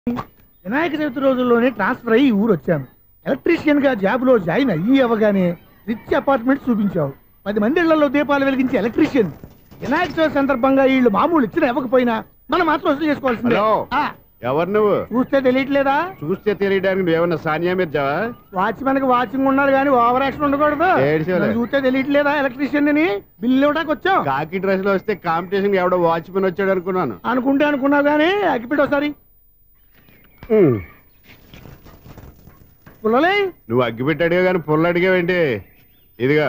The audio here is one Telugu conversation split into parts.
వినాయక చవితి రోజుల్లోనే ట్రాన్స్ఫర్ అయ్యి ఈ ఊరు వచ్చాను ఎలక్ట్రీషియన్ గా జాబ్ లో జాయిన్ అయ్యి అవ్వగానే రిచ్ అపార్ట్మెంట్ చూపించావు పది మంది ఇళ్లలో దీపాలు వెలిగించే ఎలక్ట్రీషియన్ వినాయక చవితి సందర్భంగా వీళ్ళు మామూలు ఇచ్చిన ఇవ్వకపోయినా మనం మాత్రం వసూలు చేసుకోవాల్సిందే హలో. ఆ, ఎవరు నువ్వు చూస్తే తెలియట్లేదా చూస్తే తెలియడానికి నువ్వేమన్నా సానియా మీర్జావా వాచ్మెన్ కి వాచింగ్ ఉండాలి కానీ ఓవర్ యాక్షన్ ఉండకూడదు ఏడ్చేలే. నన్ను చూస్తే తెలియట్లేదా ఎలక్ట్రీషియన్ అని బిల్లు ఇవ్వడానికి వచ్చావు కాకి డ్రెస్ లో వస్తే కాంపిటీషన్ ఎవడో వాచ్మెన్ వచ్చాడు అనుకున్నాను అనుకుంటే అనుకున్నావు కానీ అగ్గిపెట్టి ఒకసారి పుల్లలే నువ్వు అగ్గి పెట్టాడుగా కానీ పుల్ల అడిగావేంటి ఇదిగా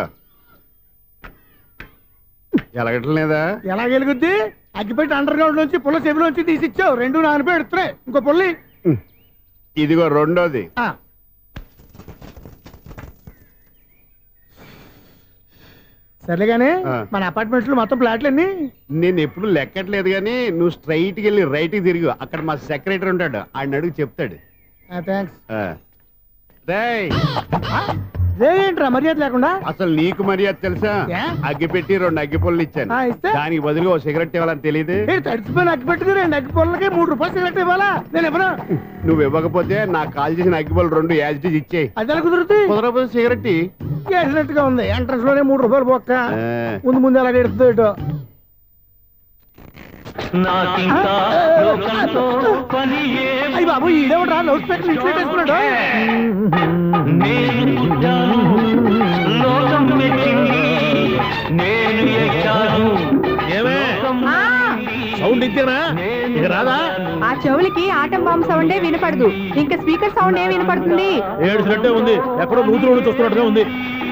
ఎలగటం లేదా ఎలా గెలుగుద్ది అగ్గిపెట్టి అండర్ గ్రౌండ్ నుంచి పుల్ల చెవిలోంచి తీసి ఇచ్చావు రెండు నాన్నపై ఎడుతున్నాయి ఇంకో పుల్లి ఇదిగో రెండోది ఆ. సర్లేగానే ఆ. మన అపార్ట్మెంట్స్ లో మొత్తం ఫ్లాట్లు అన్ని నేను ఎప్పుడు లెక్కట్లేదు కానీ నువ్వు స్ట్రైట్ కి వెళ్ళి రైట్ కి తిరిగి అక్కడ మా సెక్రటరీ ఉంటాడు ఆయన అడుగు చెప్తాడు థ్యాంక్స్ ఆ. రేయ్, ఏంట్రా మర్యాద లేకుండా అసలు నీకు మర్యాద తెలుసా ఏ? అగ్గి పెట్టి రెండు అగ్గి పుల్లలు ఇచ్చాను ఆ, ఇస్తే? దానికి బదులుగా ఓ సిగరెట్ ఇవ్వాలని తెలియదు ఏ తడిచిపోయిన అగ్గి పెట్టుకుని రెండు అగ్గి పొలకి మూడు రూపాయలు సిగరెట్ ఇవ్వాలా నేను ఎవరు నువ్వు ఇవ్వకపోతే నాకు కాల్ చేసిన అగ్గి పుల్లలు రెండు యాజిటీస్ ఇచ్చేయి అది ఎలా కుదురుతుంది కుదరకపోతే సిగరెట్ ఇయ్యి. చేసినట్టుగా ఉంది ఎంట్రన్స్ లోనే మూడు రూపాయలు పోక్క ఆ. ముందు ముందు ఎలా ఎడుతుంది ఇటు నాకింకా లోకంతో పని ఏం అయ్యి బాబు ఈడేవడా లౌడ్ స్పీకర్ ఇంట్లో వేసుకున్నాడు నేను పుట్టాను లోకం మెచ్చింది నేను ఎక్కాను ఏమే లోకం సౌండ్ ఇచ్చానా ఇక రాదా ఆ చెవులకి ఆటం బాంబ్ సౌండే వినపడదు ఇంకా స్పీకర్ సౌండ్ ఏ వినపడుతుంది ఏడుసినట్టే ఉంది ఎక్కడో నూతులు ఉండి చూస్తున్నట్టుగా ఉంది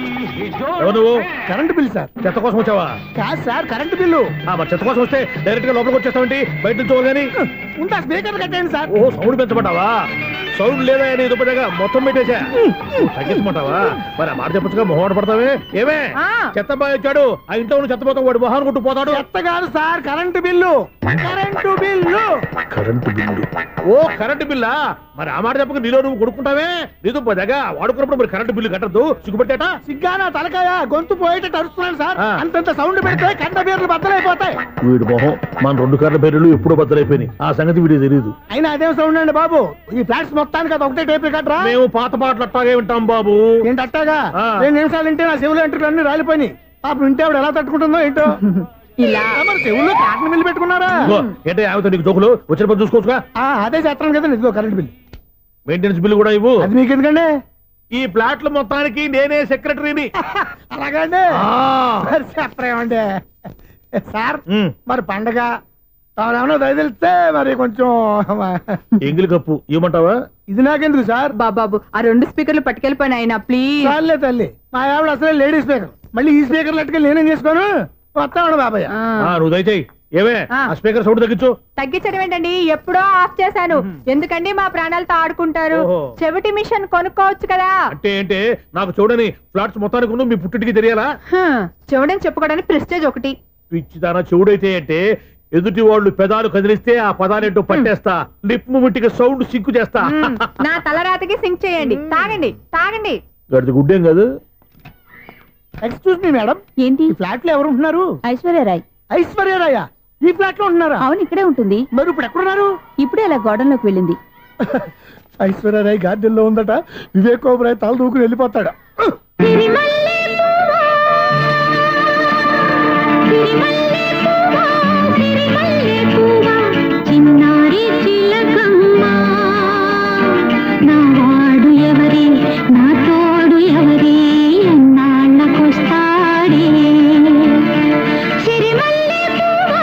ఎవరు నువ్వు కరెంట్ బిల్ సార్ చెత్త కోసం వచ్చావా కాదు సార్ కరెంట్ బిల్లు ఆ, మరి చెత్త కోసం వస్తే డైరెక్ట్ గా లోపలికి వచ్చేస్తావేంటి బయట నుంచి కానీ ఉందా స్పీకర్ కట్టండి సార్ ఓ సౌండ్ పెంచమంటావా సౌండ్ లేదా అని దుప్పటగా మొత్తం పెట్టేశా ఓ, తగ్గించమంటావా మరి ఆ మాట చెప్పచ్చుగా మొహమాట పడతావే ఏమే ఆ. చెత్త బాయ్ వచ్చాడు ఆ ఇంట్లో ఉన్న చెత్త పోతాం వాడు మొహాన్ని కొట్టు పోతాడు చెత్త కాదు sir current bill current bill current bill ఓ కరెంటు బిల్లా మరి ఆ మాట చెప్పక నీలో నువ్వు కొడుకుంటావే నీతో పదగా వాడుకున్నప్పుడు మరి కరెంటు బిల్లు కట్టద్దు సిగ్గుపెట్టాట సిగ్గానా తలకాయ గొంతు పోయేటట్టు అరుస్తున్నాను సార్ ఆ. అంతంత సౌండ్ పెడితే కంట బీర్లు బద్దలైపోతాయి వీడు మొహం మన రెండు కార్ల పేర్లు ఎప్పుడో బద్దలైపోయినాయి ఆ సంగతి వీడికి తెలియదు అయినా అదేం సౌండ్ అండి బాబు ఈ ఫ్లాట్స్ మొత్తానికి అది ఒకటే టేప్ కట్టరా మేము పాత పాటలు అట్టాగే వింటాం బాబు ఏంటి అట్టాగా ఆ. రెండు నిమిషాలు వింటే నా చెవులు ఎంటర్ అన్ని రాలిపోయినాయి పాపం వింటే ఆవిడ ఎలా తట్టుకుంటుందో ఏంటో ఇలా ఆ, మరి చెవుల్లో కాటన్ బిల్లు పెట్టుకున్నారా ఇదిగో, ఏంటో ఆమెతో నీకు జోకులు వచ్చిన పని చూసుకోవచ్చుగా ఆ, అదే చేస్తాను కదా ఇదిగో కరెంట్ బిల్ మెయింటెనెన్స్ బిల్లు కూడా ఇవ్వు అది మీకు ఎందుకండి ఈ ప్లాట్ల మొత్తానికి నేనే సెక్రటరీని అలాగండి మరి చెప్పరేమండి సార్ ఉమ్, మరి పండగ తాను దయదలిస్తే మరి కొంచెం ఎంగిలి కప్పు ఇవ్వమంటావా ఇది నాకెందుకు సార్ బాబాబు ఆ రెండు స్పీకర్లు పట్టుకెళ్ళిపోయిన ఆయన ప్లీజ్ చాలే తల్లి మా ఆవిడ అసలే లేడీ స్పీకర్ మళ్ళీ ఈ స్పీకర్ లెట్టుకెళ్ళి నేనేం చేసుకోను వస్తామండి బాబాయ్ ఆ, ఆ, నువ్వు దయచేయి ఏమే ఆ. ఆ స్పీకర్ సౌండ్ తగ్గించు తగ్గించడం ఏంటండి ఎప్పుడో ఆఫ్ చేశాను ఎందుకండి మా ప్రాణాలతో ఆడుకుంటారు ఓహో. చెవిటి మిషన్ కొనుక్కోవచ్చు కదా అంటే ఏంటే నాకు చూడని ఫ్లాట్స్ మొత్తానికి ఉన్న మీ పుట్టింటికి తెలియాలా హ్మ్, చెవిడని చెప్పుకోవడానికి ప్రెస్టేజ్ ఒకటి పిచ్చి దాన చెవుడైతే అంటే ఎదుటి వాళ్ళు పెదాలు కదిలిస్తే ఆ పదాలేంటో పట్టేస్తా లిప్ ముట్టికి సౌండ్ సిక్కు చేస్తా హ్మ్, నా తలరాతకి సింక్ చేయండి తాగండి తాగండి గడిది గుడ్డేం కాదు ఎక్స్క్యూజ్ మీ మేడం ఏంటి ఈ ఫ్లాట్ లో ఎవరు ఉంటున్నారు ఐశ్వర్యరాయ్ ఐశ్వర్యరాయ ఈ ఫ్లాట్ లో ఉంటున్నారా అవును ఇక్కడే ఉంటుంది మరి ఇప్పుడు ఎక్కడున్నారు ఇప్పుడే అలా గోడంలోకి వెళ్ళింది ఐశ్వర్యరాయ్ గార్డెన్ లో ఉందట వివేక్ ఓబరాయ్ తల దూకుని వెళ్ళిపోతాడు చిన్నారి చిలకమ్మ నా వాడు ఎవరే నా తోడు ఎవరే ఎన్నాళ్ళకొస్తాడే సిరిమల్లె పువ్వా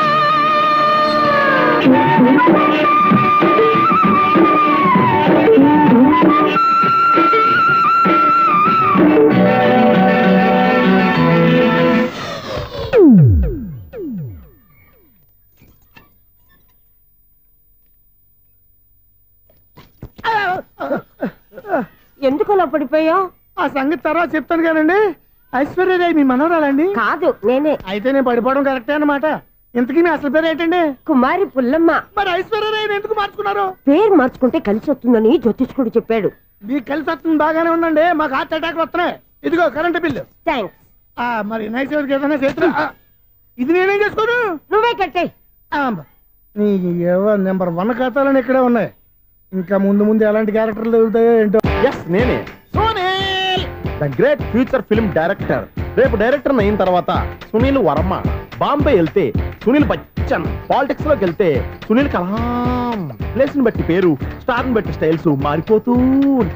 ఎందుకు అలా పడిపోయావు ఆ సంగతి తర్వాత చెప్తాను కానండి ఐశ్వర్యరాయ్ మీ మనవరాలండి కాదు నేనే అయితే నేను పడిపోవడం కరెక్టే అన్నమాట ఇంతకీ మీ అసలు పేరు ఏంటండి కుమారి పుల్లమ్మ మరి ఐశ్వర్యరాయ్ ఎందుకు మార్చుకున్నారు పేరు మార్చుకుంటే కలిసి వస్తుందని జ్యోతిష్కుడు చెప్పాడు మీకు కలిసి వస్తుంది బాగానే ఉందండి మాకు హార్ట్ అటాక్ వస్తున్నాయి ఇదిగో కరెంట్ బిల్లు థ్యాంక్స్ ఆ, మరి నైట్ ఏదైనా చేతులు ఆ, ఇది నేనేం చేసుకోను నువ్వే కట్టే ఆ, నీ ఏవో నెంబర్ వన్ ఖాతాలని ఇక్కడే ఉన్నాయి ఇంకా ముందు ముందు ఎలాంటి క్యారెక్టర్లు దొరుకుతాయో ఏంటో ఎస్ నేనే Sunil the great future film director రేపు డైరెక్టర్ అయిన తర్వాత సునీల్ వర్మ బాంబే వెళ్తే సునీల్ బచ్చన్ పాలిటిక్స్ లోకి వెళ్తే సునీల్ కలాం ప్లేస్ ని బట్టి పేరు స్టార్ ని బట్టి స్టైల్స్ మారిపోతూ ఉంటాయి